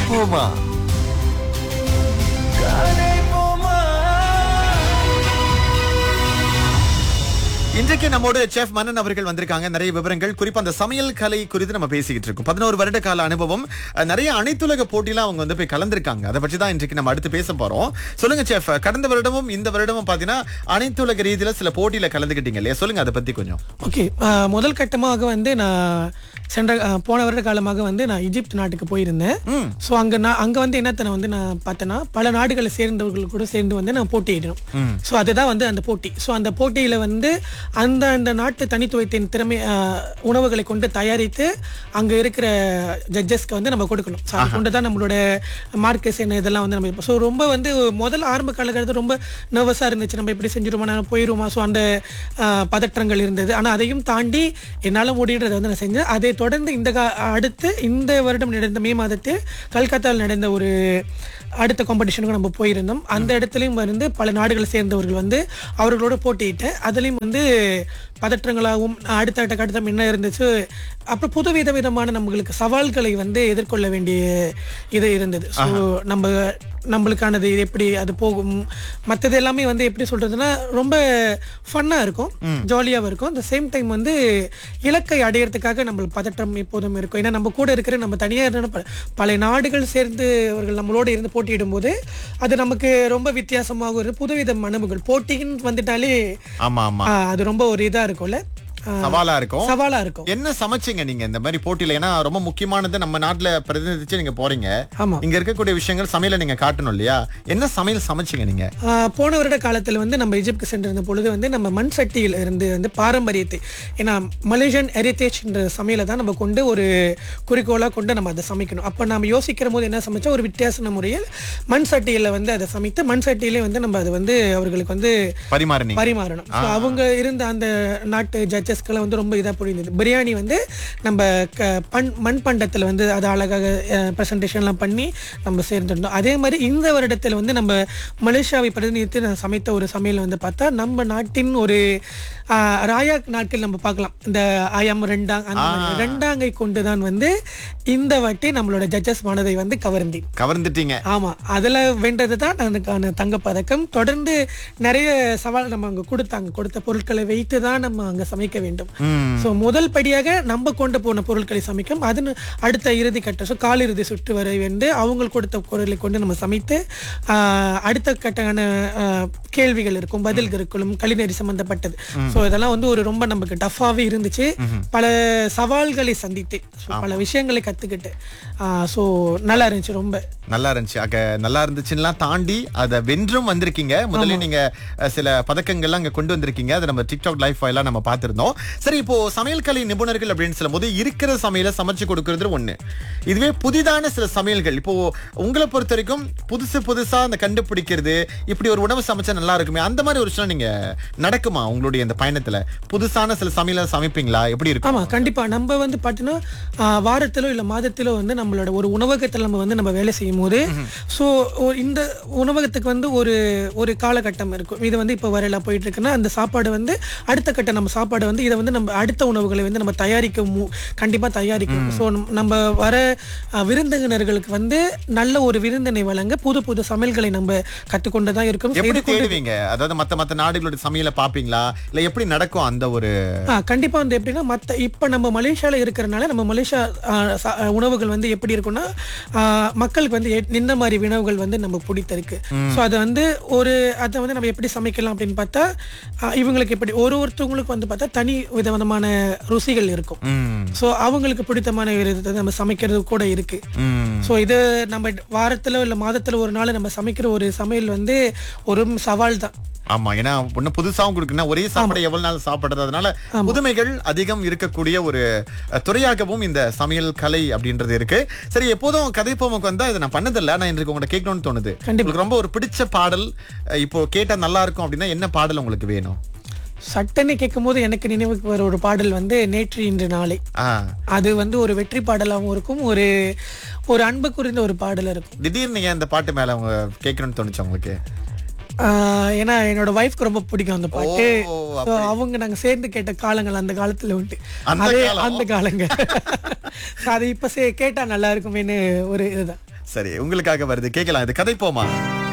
போமா கதை போமா இன்றைக்கு நம்மோடு செஃப் மன்னன் அவர்கள் வந்திருக்காங்க நிறைய விவரங்கள் குறிப்பா அந்த சமையல் கலை குறித்து நம்ம பேசிக்கிட்டு இருக்கோம் பதினோரு வருட கால அனுபவம் அஹ், நிறைய அனைத்துலக போட்டிலாம் அவங்க வந்து போய் கலந்திருக்காங்க அதை பற்றி தான் இன்றைக்கு நம்ம அடுத்து பேச போறோம் சொல்லுங்க செஃப் கடந்த வருடமும் இந்த வருடமும் பாத்தீங்கன்னா அனைத்துலக ரீதியில சில போட்டியில கலந்துக்கிட்டீங்க இல்லையா சொல்லுங்க அதை பத்தி கொஞ்சம் ஓகே முதல் கட்டமாக வந்து நான் சென்ற அஹ், போன வருட காலமாக வந்து நான் எகிப்து நாட்டுக்கு போயிருந்தேன் ம். ஸோ அங்கே நான் அங்கே வந்து என்னத்தனை வந்து நான் பார்த்தேன்னா பல நாடுகளை சேர்ந்தவர்கள் கூட சேர்ந்து வந்து நான் போட்டியிடணும் ஸோ அதுதான் வந்து அந்த போட்டி ஸோ அந்த போட்டியில் வந்து அந்த அந்த நாட்டு தனித்துவத்தின் திறமை அஹ், உணவுகளை கொண்டு தயாரித்து அங்கே இருக்கிற ஜட்ஜஸ்க்கு வந்து நம்ம கொடுக்கணும் ஸோ அதை கொண்டு தான் நம்மளோட மார்க்கஸ் என்ன இதெல்லாம் வந்து நம்ம ஸோ ரொம்ப வந்து முதல் ஆரம்ப காலகட்டத்தில் ரொம்ப நர்வஸாக இருந்துச்சு நம்ம எப்படி செஞ்சிருமா நான் போயிருமா ஸோ அந்த அஹ், பதற்றங்கள் இருந்தது ஆனால் அதையும் தாண்டி என்னால் முடியறதை வந்து நான் செஞ்சேன் அதை தொடர்ந்து இந்த கா- அடுத்து இந்த வருடம் நடந்த மே மாதத்தில் கல்கத்தாவில் நடந்த ஒரு அடுத்த காம்படிஷனுக்கு நம்ம போயிருந்தோம் அந்த இடத்துலையும் வந்து பல நாடுகளை சேர்ந்தவர்கள் வந்து அவர்களோட போட்டியிட்டேன் அதுலேயும் வந்து பதற்றங்களாகவும் அடுத்த அடுத்த கட்டத்தம் என்ன இருந்துச்சு அப்புறம் புது வித விதமான நம்மளுக்கு சவால்களை வந்து எதிர்கொள்ள வேண்டிய இது இருந்தது ஸோ நம்ம நம்மளுக்கானது இது எப்படி அது போகும் மற்றது எல்லாமே வந்து எப்படி சொல்றதுன்னா ரொம்ப ஃபன்னாக இருக்கும் ஜாலியாகவும் இருக்கும் அந்த சேம் டைம் வந்து இலக்கை அடையிறதுக்காக நம்மளுக்கு பதற்றம் எப்போதும் இருக்கும் ஏன்னா நம்ம கூட இருக்கிற நம்ம தனியாக இருந்த ப- பல நாடுகள் சேர்ந்து அவர்கள் நம்மளோட இருந்து போட்டியிடும் போது அது நமக்கு ரொம்ப வித்தியாசமாக ஒரு புதுவித அனுபவங்கள் போட்டின்னு வந்துட்டாலே ஆமா ஆமா ஆ, அது ரொம்ப ஒரு இதா இருக்கும்ல ஆ, சவாலா இருக்கும் சவாலா இருக்கும் என்ன சமைச்சீங்க நீங்க இந்த மாதிரி போட்டியில ஏன்னா ரொம்ப முக்கியமானது நம்ம நாட்டுல பிரதிநிதிச்சு நீங்க போறீங்க ஆமா இங்க இருக்கக்கூடிய விஷயங்கள் சமையல நீங்க காட்டணும் இல்லையா என்ன சமையல் சமைச்சீங்க நீங்க ஆ, போன வருட காலத்தில் வந்து நம்ம எஜிப்துக்கு சென்றிருந்த பொழுது வந்து நம்ம மண் சட்டியில் இருந்து வந்து பாரம்பரியத்தை ஏன்னா மலேசியன் ஹெரிட்டேஜ் என்ற சமையலை தான் நம்ம கொண்டு ஒரு குறிக்கோளாக கொண்டு நம்ம அதை சமைக்கணும் அப்போ நம்ம யோசிக்கிற போது என்ன சமைச்சா ஒரு வித்தியாசமான முறையில் மண் சட்டியில் வந்து அதை சமைத்து மண் சட்டியிலே வந்து நம்ம அதை வந்து அவர்களுக்கு வந்து பரிமாறினீங்க பரிமாறணும் So, அவங்க இருந்த அந்த நாட்டு ஜட்ஜஸ்க்கெல்லாம் வந்து ரொம்ப இதாக புரிந்தது பிரியாணி வந்து நம்ம க பண் மண் பண்டத்தில் வந்து அதை அழகாக ப்ரெசன்டேஷன்லாம் பண்ணி நம்ம சேர்ந்துருந்தோம் அதே மாதிரி இந்த வருடத்தில் வந்து நம்ம மலேசியாவை பிரதிநிதித்து நான் சமைத்த ஒரு சமையல் வந்து பார்த்தா நம்ம நாட்டின் ஒரு ஆஹ், ராயா நாட்கள் நம்ம பார்க்கலாம் இந்த ஆயம் ரெண்டாங் அந்த மாதிரி ரெண்டாங்கை கொண்டு தான் வந்து இந்த வாட்டி நம்மளோட ஜட்ஜஸ் மனதை வந்து கவர்ந்தேன் கவர்ந்துட்டீங்க ஆமா அதுல வென்றது தான் எனக்கான தங்கப்பதக்கம் தொடர்ந்து நிறைய சவால் நம்ம அங்க கொடுத்தாங்க கொடுத்த பொருட்களை வைத்து தான் நம்ம அங்க சமைக்க வேண்டும் ம். சோ முதல் படியாக நம்ம கொண்டு போன பொருட்களை சமைக்கும் அது ந- அடுத்த இறுதி கட்ட ஸோ காலிறுதி சுற்று வரை வந்து அவங்க கொடுத்த பொருளை கொண்டு நம்ம சமைத்து ஆஹ், அடுத்த கட்டான ஆஹ், கேள்விகள் இருக்கும் பதில்கள் இருக்கும் கலிநெறி சம்பந்தப்பட்டது சோ இதெல்லாம் வந்து ஒரு ரொம்ப நமக்கு டஃபாவே இருந்துச்சு பல சவால்களை சந்தித்து so பல விஷயங்களை கத்துக்கிட்டு ஸோ நல்லா இருந்துச்சு ரொம்ப நல்லா இருந்துச்சு அங்க நல்லா இருந்துச்சுன்னா தாண்டி அதை வென்றும் வந்திருக்கீங்க முதல்ல நீங்க அஹ், சில பதக்கங்கள்லாம் அங்க கொண்டு வந்திருக்கீங்க அதை நம்ம டிக்டாக் லைஃப் எல்லாம் நம்ம பார்த்திருந்தோம் சரி இப்போ சமையல் கலை நிபுணர்கள் அப்படின்னு சொல்லும் போது இருக்கிற சமையலை சமைச்சு கொடுக்கறது ஒண்ணு இதுவே புதிதான சில சமையல்கள் இப்போ உங்களை பொறுத்த வரைக்கும் புதுசு புதுசா அந்த கண்டுபிடிக்கிறது இப்படி ஒரு உணவு சமைச்சா நல்லா இருக்குமே அந்த மாதிரி ஒரு விஷயம் நீங்க நடக்குமா உங்களுடைய இந்த பயணத்துல புதுசான சில சமையலை சமைப்பீங்களா எப்படி இருக்கும் ஆமா கண்டிப்பா நம்ம வந்து பாத்தீங்கன்னா ஆஹ், வாரத்திலோ இல்ல மாதத்திலோ வந்து நம்மளோட ஒரு உணவகத்துல நம்ம வந்து நம்ம வேலை செய்யும் போது ஸோ இந்த உணவகத்துக்கு வந்து ஒரு ஒரு காலகட்டம் இருக்கும் இது வந்து இப்போ வரையில போயிட்டு இருக்குன்னா அந்த சாப்பாடு வந்து அடுத்த கட்ட நம்ம சாப்பாடு வந்து இதை வந்து நம்ம அடுத்த உணவுகளை வந்து நம்ம தயாரிக்க மு- கண்டிப்பா தயாரிக்கணும் ஸோ நம்ம வர ஆஹ், விருந்தினர்களுக்கு வந்து நல்ல ஒரு விருந்தினை வழங்க புது புது சமையல்களை நம்ம கற்றுக்கொண்டு தான் இருக்கோம் எப்படி செய்து கொண்டு தேடுவீங்க அதாவது மத்த மத்த நாடுகளோட சமையலை பாப்பீங்களா இல்ல எப்படி நடக்கும் அந்த ஒரு ஆ கண்டிப்பா வந்து எப்படின்னா மத்த இப்ப நம்ம மலேசியால இருக்கிறனால நம்ம மலேசியா ஆ, ச- ஆ, உணவுகள் வந்து எப்படி இருக்கும்னா ஆ, மக்களுக்கு வந்து எ- இந்த மாதிரி உணவுகள் வந்து நமக்கு பிடித்திருக்கு ஸோ அதை வந்து ஒரு அதை வந்து நம்ம எப்படி சமைக்கலாம் அப்படின்னு பார்த்தா ஆ, இவங்களுக்கு எப்படி ஒரு ஒருத்தவங்களுக்கு வந்து பார்த்தா தனி விதவிதமான ருசிகள் இருக்கும் ம், ஸோ அவங்களுக்கு பிடித்தமான விதத்தை நம்ம சமைக்கிறது கூட இருக்கு ம். ஸோ இது நம்ம வாரத்துல இல்ல மாதத்துல ஒரு நாள் நம்ம சமைக்கிற ஒரு சமையல் வந்து ஒரு சவால் தான் ஆமா ஏன்னா ஒண்ணு புதுசாவும் கொடுக்கணும் ஒரே சாப்பாடு எவ்வளவு நாள் சாப்பிடுறது அதனால புதுமைகள் அதிகம் இருக்கக்கூடிய ஒரு அஹ், துறையாகவும் இந்த சமையல் கலை அப்படின்றது இருக்கு சரி எப்போதும் கதைப்போமுக்கு வந்தா இதை நான் பண்ணதில்லை நான் இன்றைக்கு உங்கள்ட்ட கேட்கணும்னு தோணுது கண்டிப்பா. உங்களுக்கு ரொம்ப ஒரு பிடிச்ச பாடல் அஹ், இப்போ கேட்டா நல்லா இருக்கும் அப்படின்னா என்ன பாடல் உங்களுக்கு வேணும் சட்டனை கேட்கும் போது எனக்கு நினைவுக்கு வர ஒரு பாடல் வந்து நேற்று இன்று நாளை ஆ அது வந்து ஒரு வெற்றி பாடலாகவும் இருக்கும் ஒரு ஒரு அன்பு குறிந்த ஒரு பாடல் இருக்கும் திடீர்னு ஏன் இந்த பாட்டு மேல அவங்க கேட்கணும்னு தோணுச்சு உங்களுக்கு ஆஹ் ஏன்னா என்னோட ஒய்ஃப்க்கு ரொம்ப பிடிக்கும் அந்த பாட்டு ஓ, So, அவங்க நாங்க சேர்ந்து கேட்ட காலங்கள் அந்த காலத்துல உண்டு அந்த அதே காலம்? அந்த காலங்க So, அது இப்ப சே- கேட்டா நல்லா இருக்குமேன்னு ஒரு இதுதான் சரி உங்களுக்காக வருது கேட்கலாம் இது கதை போமா